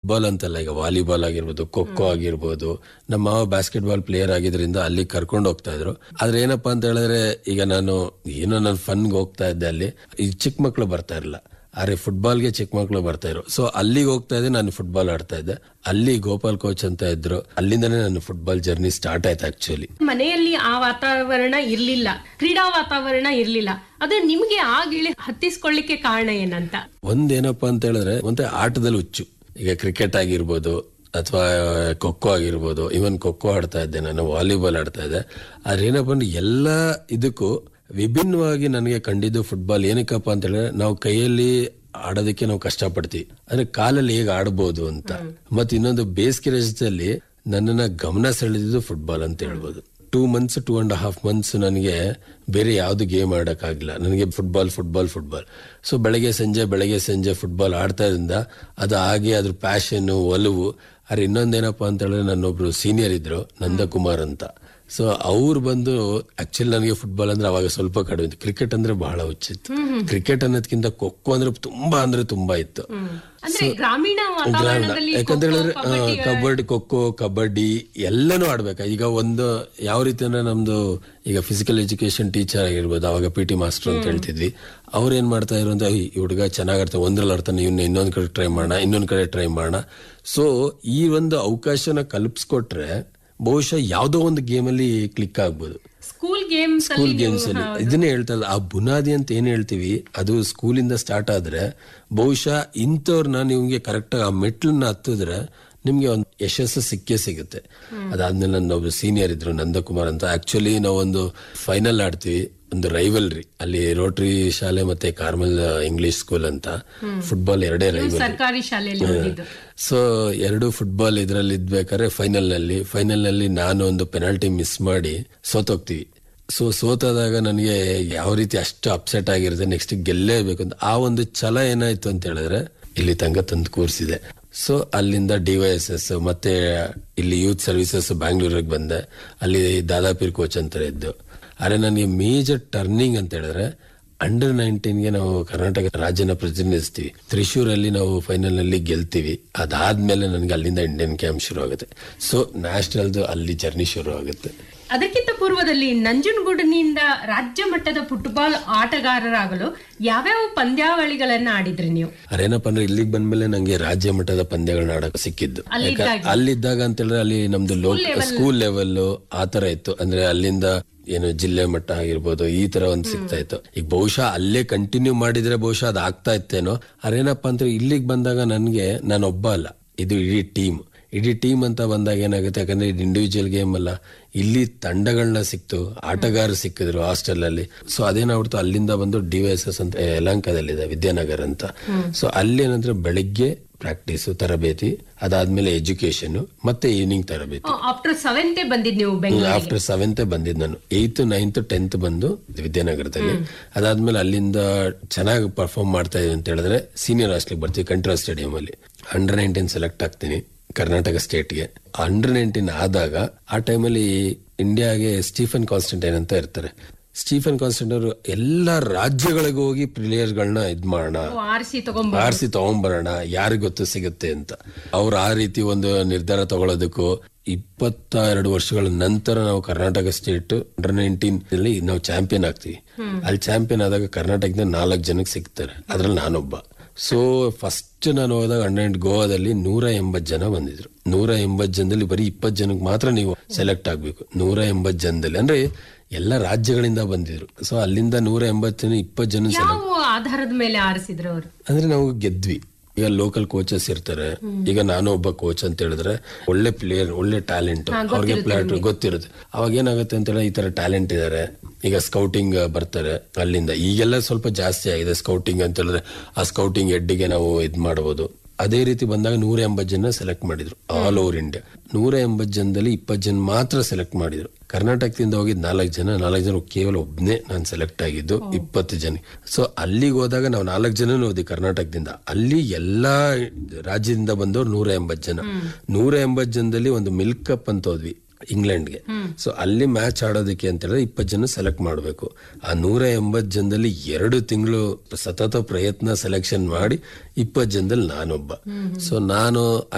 Ball ಅಂತಲ್ಲ ಈಗ volleyball ಆಗಿರ್ಬೋದು ಖೋ ಖೋ ಆಗಿರ್ಬೋದು ನಮ್ಮ ಮಾವ ಬಾಸ್ಕೆಟ್ ಬಾಲ್ ಪ್ಲೇಯರ್ ಆಗಿದ್ರಿಂದ ಅಲ್ಲಿ ಕರ್ಕೊಂಡು ಹೋಗ್ತಾ ಇದ್ರು ಆದ್ರೆ ಏನಪ್ಪಾ ಅಂತ ಹೇಳಿದ್ರೆ ಈಗ ನಾನು ಏನೋ ನಾನು ಫನ್ಗೆ ಹೋಗ್ತಾ ಇದ್ದೆ ಅಲ್ಲಿ ಈ ಚಿಕ್ಕ ಮಕ್ಳು ಬರ್ತಾ ಇರಲಿಲ್ಲ ಆದ್ರೆ ಫುಟ್ಬಾಲ್ಗೆ ಚಿಕ್ಕ ಮಕ್ಳು ಬರ್ತಾ ಇದ್ರು ಸೊ ಅಲ್ಲಿಗೆ ಹೋಗ್ತಾ ಇದ್ದೆ ನಾನು ಫುಟ್ಬಾಲ್ ಆಡ್ತಾ ಇದ್ದೆ ಅಲ್ಲಿ ಗೋಪಾಲ್ ಕೋಚ್ ಅಂತ ಇದ್ರು ಅಲ್ಲಿಂದನೇ ನನ್ನ ಫುಟ್ಬಾಲ್ ಜರ್ನಿ ಸ್ಟಾರ್ಟ್ ಆಯ್ತು ಆಕ್ಚುಲಿ ಮನೆಯಲ್ಲಿ ಆ ವಾತಾವರಣ ಇರ್ಲಿಲ್ಲ ಕ್ರೀಡಾ ವಾತಾವರಣ ಇರ್ಲಿಲ್ಲ ಅದು ನಿಮ್ಗೆ ಆ ಗಿಳಿ ಹತ್ತಿಸ್ಕೊಳ್ಳಿಕ್ಕೆ ಕಾರಣ ಏನಂತ ಒಂದೇನಪ್ಪಾ ಅಂತ ಹೇಳಿದ್ರೆ ಮತ್ತೆ ಆಟದಲ್ಲಿ ಹುಚ್ಚು ಈಗ ಕ್ರಿಕೆಟ್ ಆಗಿರ್ಬೋದು ಅಥವಾ ಖೋಖೋ ಆಗಿರ್ಬೋದು ಇವನ್ ಖೋಖೋ ಆಡ್ತಾ ಇದ್ದೆ ನಾನು ವಾಲಿಬಾಲ್ ಆಡ್ತಾ ಇದ್ದೆ ಆದ್ರೆ ಏನಪ್ಪಾ ಅಂದ್ರೆ ಎಲ್ಲ ಇದಕ್ಕೂ ವಿಭಿನ್ನವಾಗಿ ನನಗೆ ಕಂಡಿದ್ದು ಫುಟ್ಬಾಲ್ ಏನಕ್ಕಪ್ಪ ಅಂತ ಹೇಳಿದ್ರೆ ನಾವು ಕೈಯಲ್ಲಿ ಆಡೋದಕ್ಕೆ ನಾವು ಕಷ್ಟಪಡ್ತೀವಿ ಅಂದ್ರೆ ಕಾಲಲ್ಲಿ ಹೇಗೆ ಆಡ್ಬೋದು ಅಂತ ಮತ್ತೆ ಇನ್ನೊಂದು ಬೇಸಿಗೆ ರಜದಲ್ಲಿ ನನ್ನನ್ನ ಗಮನ ಸೆಳೆದಿದ್ದು ಫುಟ್ಬಾಲ್ ಅಂತ ಹೇಳ್ಬೋದು two months two and half months ನನಗೆ ಬೇರೆ ಯಾವ್ದು ಗೇಮ್ ಆಡಕ್ಕಾಗಿಲ್ಲ ನನಗೆ ಫುಟ್ಬಾಲ್ ಫುಟ್ಬಾಲ್ ಫುಟ್ಬಾಲ್ ಸೊ ಬೆಳಗ್ಗೆ ಸಂಜೆ ಬೆಳಗ್ಗೆ ಸಂಜೆ ಫುಟ್ಬಾಲ್ ಆಡ್ತಾ ಇದ್ರಿಂದ ಅದು ಹಾಗೆ ಅದ್ರ ಪ್ಯಾಷನ್ ಒಲವು ಅರೆ ಇನ್ನೊಂದೇನಪ್ಪ ಅಂತ ಹೇಳಿದ್ರೆ ನನ್ನೊಬ್ರು ಸೀನಿಯರ್ ಇದ್ರು ನಂದಕುಮಾರ್ ಅಂತ ಸೊ ಅವ್ರು ಬಂದು ಆಕ್ಚುಲಿ ನನಗೆ ಫುಟ್ಬಾಲ್ ಅಂದ್ರೆ ಅವಾಗ ಸ್ವಲ್ಪ ಕಡಿಮೆ ಇತ್ತು ಕ್ರಿಕೆಟ್ ಅಂದ್ರೆ ಬಹಳ ಹುಚ್ಚಿತ್ತು ಕ್ರಿಕೆಟ್ ಅನ್ನೋದಕ್ಕಿಂತ ಖೋಖೋ ಅಂದ್ರೆ ತುಂಬಾ ಅಂದ್ರೆ ತುಂಬಾ ಇತ್ತು ಅಂದ್ರೆ ಗ್ರಾಮೀಣ ಗ್ರಾಮೀಣ ವಾತಾವರಣದಲ್ಲಿ ಯಾಕಂತ ಹೇಳಿದ್ರೆ ಖೋ-ಖೋ, ಕಬಡ್ಡಿ, ಆ, ಕಬಡ್ಡಿ ಖೋಖೋ ಕಬಡ್ಡಿ ಎಲ್ಲನೂ ಆಡ್ಬೇಕು ಈಗ ಒಂದು ಯಾವ ರೀತಿ ಅಂದ್ರೆ ನಮ್ದು ಈಗ ಫಿಸಿಕಲ್ ಎಜುಕೇಶನ್ ಟೀಚರ್ ಆಗಿರ್ಬೋದು ಅವಾಗ ಪಿ ಟಿ ಮಾಸ್ಟರ್ ಅಂತ ಹೇಳ್ತಿದ್ವಿ ಅವ್ರು ಏನ್ ಮಾಡ್ತಾ ಇದ್ರು ಅಂದ್ರೆ "ಏಯ್, ಈ ಹುಡುಗ ಚೆನ್ನಾಗ್ ಆಡ್ತಾನೆ ಒಂದ್ರಲ್ಲಿ ಆಡ್ತಾನೆ ಇವ್ನ ಇನ್ನೊಂದ್ ಕಡೆ ಟ್ರೈ ಮಾಡೋಣ ಇನ್ನೊಂದ್ ಕಡೆ ಟ್ರೈ ಮಾಡೋಣ ಸೊ ಈ ಒಂದು ಅವಕಾಶನ ಕಲ್ಪಿಸ್ಕೊಟ್ರೆ ಬಹುಶಃ ಯಾವ್ದೋ ಒಂದು ಗೇಮಲ್ಲಿ ಕ್ಲಿಕ್ ಆಗ್ಬೋದು ಸ್ಕೂಲ್ ಗೇಮ್ಸ್ ಸ್ಕೂಲ್ ಅಲ್ಲಿ ಗೇಮ್ಸ್ ಅಲ್ಲಿ ಇದನ್ನೇ ಹೇಳ್ತಾ ಇರೋದು. ಆ ಬುನಾದಿ ಅಂತ ಏನ್ ಹೇಳ್ತೀವಿ ಅದು ಸ್ಕೂಲಿಂದ ಸ್ಟಾರ್ಟ್ ಆದ್ರೆ ಬಹುಶಃ ಇಂಥವ್ರನ್ನ ನಿಮ್ಗೆ ಕರೆಕ್ಟ್ ಆ ಮೆಟ್ಲನ್ನ ಹತ್ತಿದ್ರೆ ನಿಮ್ಗೆ ಒಂದು ಯಶಸ್ಸು ಸಿಕ್ಕೇ ಸಿಗುತ್ತೆ ಅದಾದ್ಮೇಲೆ ನನ್ನ ಒಬ್ರು ಸೀನಿಯರ್ ಇದ್ರು ನಂದಕುಮಾರ್ ಅಂತ ಆಕ್ಚುಲಿ ನಾವೊಂದು ಫೈನಲ್ ಆಡ್ತೀವಿ ಒಂದು ರೈವಲ್ರಿ ಅಲ್ಲಿ ರೋಟರಿ ಶಾಲೆ ಮತ್ತೆ ಕಾರ್ಮಲ್ ಇಂಗ್ಲಿಷ್ ಸ್ಕೂಲ್ ಅಂತ ಫುಟ್ಬಾಲ್ ಎರಡೇ ರೈವಲ್ ಸರ್ಕಾರಿ ಶಾಲೆಯಲ್ಲಿ ಓದಿದ್ದು ಸೊ ಎರಡು ಫುಟ್ಬಾಲ್ ಇದ್ರಲ್ಲಿ ಇದ್ಬೇಕಾದ್ರೆ ಫೈನಲ್ ನಲ್ಲಿ ಫೈನಲ್ ನಲ್ಲಿ ನಾನು ಒಂದು ಪೆನಾಲ್ಟಿ ಮಿಸ್ ಮಾಡಿ ಸೋತೋಗ್ತೀವಿ ಸೊ ಸೋತಾದಾಗ ನನಗೆ ಯಾವ ರೀತಿ ಅಷ್ಟು ಅಪ್ಸೆಟ್ ಆಗಿರುತ್ತೆ ನೆಕ್ಸ್ಟ್ ಗೆಲ್ಲೇಬೇಕು ಅಂತ ಆ ಒಂದು ಛಲ ಏನಾಯ್ತು ಅಂತ ಹೇಳಿದ್ರೆ ಇಲ್ಲಿ ತನಕ ತಂದು ಕೂರಿಸಿದೆ ಸೊ ಅಲ್ಲಿಂದ ಡಿವೈಎಸ್ಎಸ್ ಮತ್ತೆ ಇಲ್ಲಿ ಯೂತ್ ಸರ್ವಿಸಸ್ ಬ್ಯಾಂಗ್ಳೂರಿಗೆ ಬಂದೆ ಅಲ್ಲಿ ದಾದಾಪೀರ್ ಕೋಚ್ ಅಂತ ಇದ್ದು ಆದ್ರೆ ನನಗೆ ಮೇಜರ್ ಟರ್ನಿಂಗ್ ಅಂತ ಹೇಳಿದ್ರೆ ಅಂಡರ್ ನೈನ್ಟೀನ್ಗೆ ನಾವು ಕರ್ನಾಟಕ ರಾಜ್ಯನ ಪ್ರತಿನಿಧಿಸ್ತೀವಿ ತ್ರಿಶೂರಲ್ಲಿ ನಾವು ಫೈನಲ್ ನಲ್ಲಿ ಗೆಲ್ತೀವಿ ಅದಾದ್ಮೇಲೆ ನನಗೆ ಅಲ್ಲಿಂದ ಇಂಡಿಯನ್ ಕ್ಯಾಂಪ್ ಶುರು ಆಗುತ್ತೆ ಸೊ ನ್ಯಾಷನಲ್ದು ಅಲ್ಲಿ ಜರ್ನಿ ಶುರು ಆಗುತ್ತೆ ಅದಕ್ಕಿಂತ ಪೂರ್ವದಲ್ಲಿ ನಂಜನಗೂಡಿನಿಂದ ರಾಜ್ಯ ಮಟ್ಟದ ಫುಟ್ಬಾಲ್ ಆಟಗಾರರಾಗಲು ಯಾವ್ಯಾವ ಪಂದ್ಯಾವಳಿಗಳನ್ನ ಆಡಿದ್ರಿ ನೀವು ಅದೇನಪ್ಪ ಅಂದ್ರೆ ಇಲ್ಲಿಗೆ ಬಂದ್ಮೇಲೆ ನಂಗೆ ರಾಜ್ಯ ಮಟ್ಟದ ಪಂದ್ಯಗಳನ್ನ ಆಡಕ್ ಸಿಕ್ಕಿದ್ದು ಅಲ್ಲಿದ್ದಾಗ? ಯಾಕ- ಅಲ್ಲಿದ್ದಾಗ ಅಂತ ಹೇಳಿದ್ರೆ ಅಲ್ಲಿ ನಮ್ದು ಲೋಕ್ ಸ್ಕೂಲ್ ಲೆವೆಲ್ ಆ ತರ ಇತ್ತು ಅಂದ್ರೆ ಅಲ್ಲಿಂದ ಏನು ಜಿಲ್ಲೆ ಮಟ್ಟ ಆಗಿರ್ಬೋದು ಈ ತರ ಒಂದ್ ಸಿಗ್ತಾ ಇತ್ತು ಈಗ ಬಹುಶಃ ಅಲ್ಲೇ ಕಂಟಿನ್ಯೂ ಮಾಡಿದ್ರೆ ಬಹುಶಃ ಅದ್ ಆಗ್ತಾ ಇತ್ತೇನೋ ಅದೇನಪ್ಪ ಅಂದ್ರೆ ಇಲ್ಲಿಗೆ ಬಂದಾಗ ನನ್ಗೆ ನಾನು ಒಬ್ಬ ಅಲ್ಲ ಇದು ಇಡೀ ಟೀಮ್ ಇಡೀ ಟೀಮ್ ಅಂತ ಬಂದಾಗ ಏನಾಗುತ್ತೆ ಯಾಕಂದ್ರೆ ಇದು ಇಂಡಿವಿಜುವಲ್ ಗೇಮ್ ಅಲ್ಲ ಇಲ್ಲಿ ತಂಡಗಳನ್ನ ಸಿಕ್ತು ಆಟಗಾರರು ಸಿಕ್ಕಿದ್ರು ಹಾಸ್ಟೆಲ್ ಅಲ್ಲಿ ಸೊ ಅದೇನಾಗ್ಬಿಡ್ತು ಅಲ್ಲಿಂದ ಬಂದು ಡಿವೈಸಸ್ ಅಂತ ಯಲಂಕದಲ್ಲಿದೆ ವಿದ್ಯಾನಗರ್ ಅಂತ ಸೊ ಅಲ್ಲಿ ಏನಂದ್ರೆ ಬೆಳಿಗ್ಗೆ ಪ್ರಾಕ್ಟೀಸ್ ತರಬೇತಿ ಅದಾದ್ಮೇಲೆ ಎಜುಕೇಶನ್ ಮತ್ತೆ ಈವ್ನಿಂಗ್ ತರಬೇತಿ ಆಫ್ಟರ್ ಸೆವೆಂತೆ ಬಂದಿದ್ ನೀವು ಬೆಂಗಳೂರಿಗೆ ಆಫ್ಟರ್ ಸೆವೆಂತ್ ಬಂದಿದ್ದು ನಾನು ಏಯ್ತ್ ನೈನ್ತ್ ಟೆಂತ್ ಬಂದು ವಿದ್ಯಾನಗರದಲ್ಲಿ ಅದಾದ್ಮೇಲೆ ಅಲ್ಲಿಂದ ಚೆನ್ನಾಗಿ ಪರ್ಫಾರ್ಮ್ ಮಾಡ್ತಾ ಇದೀನಿ ಅಂತ ಹೇಳಿದ್ರೆ ಸೀನಿಯರ್ ಹಾಸ್ಟೆಲ್ ಬರ್ತೀವಿ ಕಂಟ್ರಾ ಸ್ಟೇಡಿಯಂ ಅಲ್ಲಿ ಅಂಡರ್ ನೈನ್ಟೀನ್ ಸೆಲೆಕ್ಟ್ ಆಗ್ತೀನಿ ಕರ್ನಾಟಕ ಸ್ಟೇಟ್ಗೆ ಅಂಡರ್ ನೈನ್ಟೀನ್ ಆದಾಗ ಆ ಟೈಮಲ್ಲಿ ಇಂಡಿಯಾಗೆ ಸ್ಟೀಫನ್ ಕಾನ್ಸ್ಟಂಟೈನ್ ಅಂತ ಇರ್ತಾರೆ ಸ್ಟೀಫನ್ ಕಾನ್ಸ್ಟಂಟ್ ಅವರು ಎಲ್ಲಾ ರಾಜ್ಯಗಳಿಗೆ ಹೋಗಿ ಪ್ಲೇಯರ್ಗಳನ್ನ ಇದ್ ಮಾಡೋಣ ಆರಿಸಿ ತಗೊಂಬ ಆರಿಸಿ ತಗೊಂಬರೋಣ ಯಾರಿಗ್ ಗೊತ್ತು ಸಿಗುತ್ತೆ ಅಂತ ಅವ್ರು ಆ ರೀತಿ ಒಂದು ನಿರ್ಧಾರ ತಗೊಳ್ಳೋದಕ್ಕೂ ಇಪ್ಪತ್ತ ಎರಡು ವರ್ಷಗಳ ನಂತರ ನಾವು ಕರ್ನಾಟಕ ಸ್ಟೇಟ್ ಅಂಡರ್ ನೈನ್ಟೀನ್ ಅಲ್ಲಿ ನಾವು ಚಾಂಪಿಯನ್ ಆಗ್ತೀವಿ ಅಲ್ಲಿ ಚಾಂಪಿಯನ್ ಆದಾಗ ಕರ್ನಾಟಕದಿಂದ ನಾಲ್ಕು ಜನಕ್ಕೆ ಸಿಗ್ತಾರೆ ಅದ್ರಲ್ಲಿ ನಾನೊಬ್ಬ ಸೊ ಫಸ್ಟ್ ನಾನು ಹೋದಾಗ ಅಂಡರ್ ಗೋವಾದಲ್ಲಿ ನೂರ ಎಂಬತ್ ಜನ ಬಂದಿದ್ರು ನೂರ ಎಂಬತ್ ಜನದಲ್ಲಿ ಬರೀ ಇಪ್ಪತ್ ಜನಕ್ಕೆ ಮಾತ್ರ ನೀವು ಸೆಲೆಕ್ಟ್ ಆಗ್ಬೇಕು ನೂರ ಎಂಬತ್ ಜನದಲ್ಲಿ ಅಂದ್ರೆ ಎಲ್ಲ ರಾಜ್ಯಗಳಿಂದ ಬಂದಿದ್ರು ಸೊ ಅಲ್ಲಿಂದ ನೂರ ಎಂಬತ್ತು ಜನ ಇಪ್ಪತ್ ಜನ ಸೆಲೆಕ್ಟ್ ಯಾವ ಆಧಾರದ ಮೇಲೆ ಆರಿಸಿದ್ರು ಅವರು ಅಂದ್ರೆ ನಾವು ಗೆದ್ವಿ ಈಗ ಲೋಕಲ್ ಕೋಚಸ್ ಇರ್ತಾರೆ ಈಗ ನಾನು ಒಬ್ಬ ಕೋಚ್ ಅಂತ ಹೇಳಿದ್ರೆ ಒಳ್ಳೆ ಪ್ಲೇಯರ್ ಒಳ್ಳೆ ಟ್ಯಾಲೆಂಟ್ ಅವ್ರಿಗೆ ಪ್ಲೇಯರ್ ಗೊತ್ತಿರುತ್ತೆ ಅವಾಗ ಏನಾಗುತ್ತೆ ಅಂತ ಹೇಳಿದ್ರೆ ಈ ತರ ಟ್ಯಾಲೆಂಟ್ ಇದಾರೆ ಈಗ ಸ್ಕೌಟಿಂಗ್ ಬರ್ತಾರೆ ಅಲ್ಲಿಂದ ಈಗೆಲ್ಲ ಸ್ವಲ್ಪ ಜಾಸ್ತಿ ಆಗಿದೆ ಸ್ಕೌಟಿಂಗ್ ಅಂತ ಹೇಳಿದ್ರೆ ಆ ಸ್ಕೌಟಿಂಗ್ ಹೆಡ್ಗೆ ನಾವು ಇದ್ ಮಾಡಬಹುದು ಅದೇ ರೀತಿ ಬಂದಾಗ ನೂರ ಎಂಬತ್ತು ಜನ ಸೆಲೆಕ್ಟ್ ಮಾಡಿದ್ರು ಆಲ್ ಓವರ್ ಇಂಡಿಯಾ ನೂರ ಎಂಬತ್ತು ಜನದಲ್ಲಿ ಇಪ್ಪತ್ತು ಜನ ಮಾತ್ರ ಸೆಲೆಕ್ಟ್ ಮಾಡಿದ್ರು ಕರ್ನಾಟಕದಿಂದ ಹೋಗಿದ್ ನಾಲ್ಕು ಜನ ನಾಲ್ಕು ಜನ ಕೇವಲ ಒಬ್ನೇ ನಾನು ಸೆಲೆಕ್ಟ್ ಆಗಿದ್ದು ಇಪ್ಪತ್ತು ಜನ ಸೊ ಅಲ್ಲಿಗೆ ಹೋದಾಗ ನಾವು ನಾಲ್ಕು ಜನ ಹೋದ್ವಿ ಕರ್ನಾಟಕದಿಂದ ಅಲ್ಲಿ ಎಲ್ಲಾ ರಾಜ್ಯದಿಂದ ಬಂದವರು ನೂರ ಎಂಬತ್ತು ಜನ ನೂರ ಎಂಬತ್ತು ಜನದಲ್ಲಿ ಒಂದು ಮಿಲ್ಕ್ ಕಪ್ ಅಂತ ಹೋದ್ವಿ ಇಂಗ್ಲೆಂಡ್ಗೆ ಸೊ ಅಲ್ಲಿ ಮ್ಯಾಚ್ ಆಡೋದಕ್ಕೆ ಅಂತ ಹೇಳಿದ್ರೆ ಇಪ್ಪತ್ತು ಜನ ಸೆಲೆಕ್ಟ್ ಮಾಡಬೇಕು ಆ ನೂರ ಎಂಬತ್ತು ಜನದಲ್ಲಿ ಎರಡು ತಿಂಗಳು ಸತತ ಪ್ರಯತ್ನ ಸೆಲೆಕ್ಷನ್ ಮಾಡಿ ಇಪ್ಪತ್ತು ಜನದಲ್ಲಿ ನಾನೊಬ್ಬ ಸೊ ನಾನು